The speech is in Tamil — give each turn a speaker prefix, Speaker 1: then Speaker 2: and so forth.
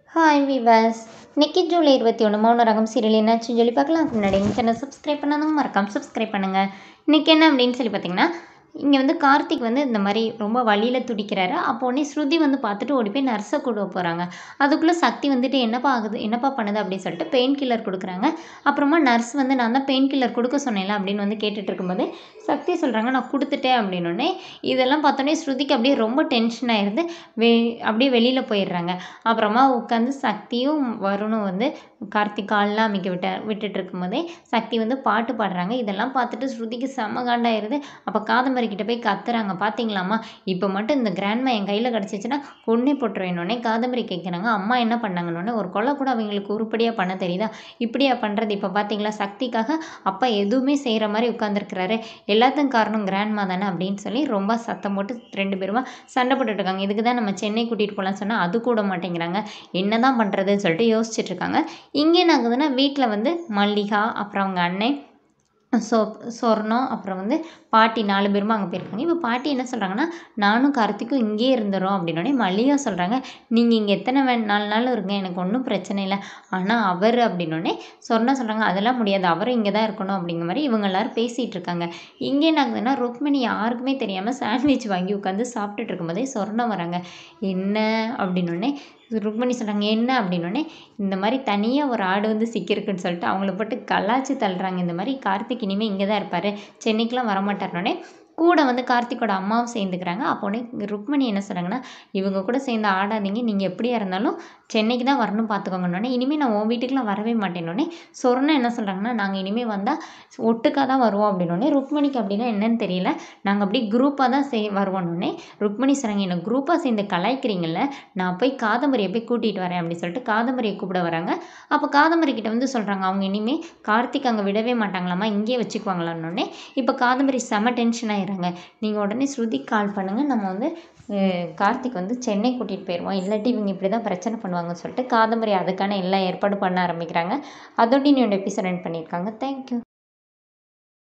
Speaker 1: ஹாய் விவாஸ் இன்னைக்கு ஜூலை இருபத்தி ஒன்று மௌன ரகம் சீரியல் என்னாச்சுன்னு சொல்லி பார்க்கலாம் அதுக்கு முன்னாடி எங்கள் சேனல் சப்ஸ்கிரைப் பண்ணாதவங்க மறக்காம சப்ஸ்கிரைப் பண்ணுங்கள் இன்றைக்கி என்ன அப்படின்னு சொல்லி பார்த்தீங்கன்னா இங்கே வந்து கார்த்திக் வந்து இந்த மாதிரி ரொம்ப வழியில் துடிக்கிறாரு அப்போ உடனே ஸ்ருதி வந்து பார்த்துட்டு ஓடி போய் நர்ஸை கூட போகிறாங்க அதுக்குள்ளே சக்தி வந்துட்டு என்னப்பா ஆகுது என்னப்பா பண்ணுது அப்படின்னு சொல்லிட்டு பெயின் கில்லர் கொடுக்குறாங்க அப்புறமா நர்ஸ் வந்து நான் தான் பெயின் கில்லர் கொடுக்க சொன்னேன்ல அப்படின்னு வந்து கேட்டுட்டு இருக்கும்போது சக்தி சொல்கிறாங்க நான் கொடுத்துட்டேன் அப்படின்னோடனே இதெல்லாம் பார்த்தோன்னே ஸ்ருதிக்கு அப்படியே ரொம்ப டென்ஷன் ஆயிடுது வெ அப்படியே வெளியில் போயிடுறாங்க அப்புறமா உட்காந்து சக்தியும் வருணும் வந்து கார்த்திக் கால்லாம் அமைக்க விட்ட விட்டுட்டு இருக்கும்போதே சக்தி வந்து பாட்டு பாடுறாங்க இதெல்லாம் பார்த்துட்டு ஸ்ருதிக்கு செம்ம காண்டாயிருது அப்போ காதம்பரி கிட்ட போய் கத்துறாங்க பார்த்தீங்களாம்மா இப்போ மட்டும் இந்த கிராண்ட்மா என் கையில் கிடச்சிச்சின்னா கொன்னே போட்டுருவேனோடனே காதம்பரி கேட்குறாங்க அம்மா என்ன பண்ணாங்கன்னொடனே ஒரு கொலை கூட அவங்களுக்கு உருப்படியாக பண்ண தெரியுதா இப்படியா பண்ணுறது இப்போ பார்த்தீங்களா சக்திக்காக அப்பா எதுவுமே செய்கிற மாதிரி உட்காந்துருக்கிறாரு எல்லாத்துக்கும் காரணம் கிராண்ட்மா தானே அப்படின்னு சொல்லி ரொம்ப சத்தம் போட்டு ரெண்டு பேருமா சண்டை போட்டுட்டு இருக்காங்க இதுக்கு தான் நம்ம சென்னை கூட்டிகிட்டு போகலான்னு சொன்னால் அது கூட மாட்டேங்கிறாங்க என்ன தான் பண்ணுறதுன்னு சொல்லிட்டு யோசிச்சுட்டு இருக்காங்க இங்கே என்ன ஆகுதுன்னா வீட்டில் வந்து மல்லிகா அப்புறம் அவங்க அண்ணன் சொ சொர்ணம் அப்புறம் வந்து பாட்டி நாலு பேருமா அங்கே போயிருக்காங்க இப்போ பாட்டி என்ன சொல்கிறாங்கன்னா நானும் கார்த்திக்கும் இங்கேயே இருந்துடும் அப்படின்னோடனே மல்லிகா சொல்கிறாங்க நீங்கள் இங்கே எத்தனை வே நாலு நாள் இருங்க எனக்கு ஒன்றும் பிரச்சனை இல்லை ஆனால் அவர் அப்படின்னோடனே சொர்ணா சொல்கிறாங்க அதெல்லாம் முடியாது அவரும் இங்கே தான் இருக்கணும் அப்படிங்கிற மாதிரி இவங்க எல்லாரும் பேசிகிட்டு இருக்காங்க இங்கே என்ன ஆகுதுன்னா ருக்மிணி யாருக்குமே தெரியாமல் சாண்ட்விச் வாங்கி உட்காந்து சாப்பிட்டுட்டு இருக்கும்போதே சொர்ணம் வராங்க என்ன அப்படின்னோடனே ருக்மணி சொல்கிறாங்க என்ன அப்படின்னோடனே இந்த மாதிரி தனியாக ஒரு ஆடு வந்து சிக்கியிருக்குன்னு சொல்லிட்டு அவங்கள போட்டு கலாச்சி தள்ளுறாங்க இந்த மாதிரி கார்த்திக் இனிமேல் இங்கே தான் இருப்பார் சென்னைக்கெலாம் வரமாட்டார்னோடனே கூட வந்து கார்த்திக்கோட அம்மாவும் சேர்ந்துக்கிறாங்க அப்போனே ருக்மணி என்ன சொல்கிறாங்கன்னா இவங்க கூட சேர்ந்து ஆடாதீங்க நீங்கள் எப்படியா இருந்தாலும் சென்னைக்கு தான் வரணும் பார்த்துக்கோங்கன்னொடனே இனிமேல் நான் உன் வீட்டுக்குலாம் வரவே மாட்டேன்னொடனே சொர்ணா என்ன சொல்கிறாங்கன்னா நாங்கள் இனிமேல் வந்தால் ஒட்டுக்காக தான் வருவோம் அப்படின்னோடனே ருக்மணிக்கு அப்படின்னா என்னன்னு தெரியல நாங்கள் அப்படியே குரூப்பாக தான் செய் வருவோன்னொடனே ருக்மணி சொல்கிறாங்க என்னை குரூப்பாக சேர்ந்து கலாய்க்கிறீங்கல்ல நான் போய் காதம்பரியை போய் கூட்டிகிட்டு வரேன் அப்படின்னு சொல்லிட்டு காதம்பரியை கூப்பிட வராங்க அப்போ காதம்பரி கிட்ட வந்து சொல்கிறாங்க அவங்க இனிமேல் கார்த்திக் அங்கே விடவே மாட்டாங்களாமா இங்கேயே வச்சுக்குவாங்களான்னொடனே இப்போ காதம்பரி செம டென்ஷன் ஆயிடுறாங்க நீங்கள் உடனே ஸ்ருதி கால் பண்ணுங்கள் நம்ம வந்து கார்த்திக் வந்து சென்னை கூட்டிகிட்டு போயிடுவோம் இல்லாட்டி இவங்க இப்படி தான் பிரச்சனை பண்ணுவாங்கன்னு சொல்லிட்டு காதம்பரி அதுக்கான எல்லா ஏற்பாடு பண்ண ஆரம்பிக்கிறாங்க அதோட என்னோட எபிசோட் ரன் பண்ணியிருக்காங்க தேங்க்யூ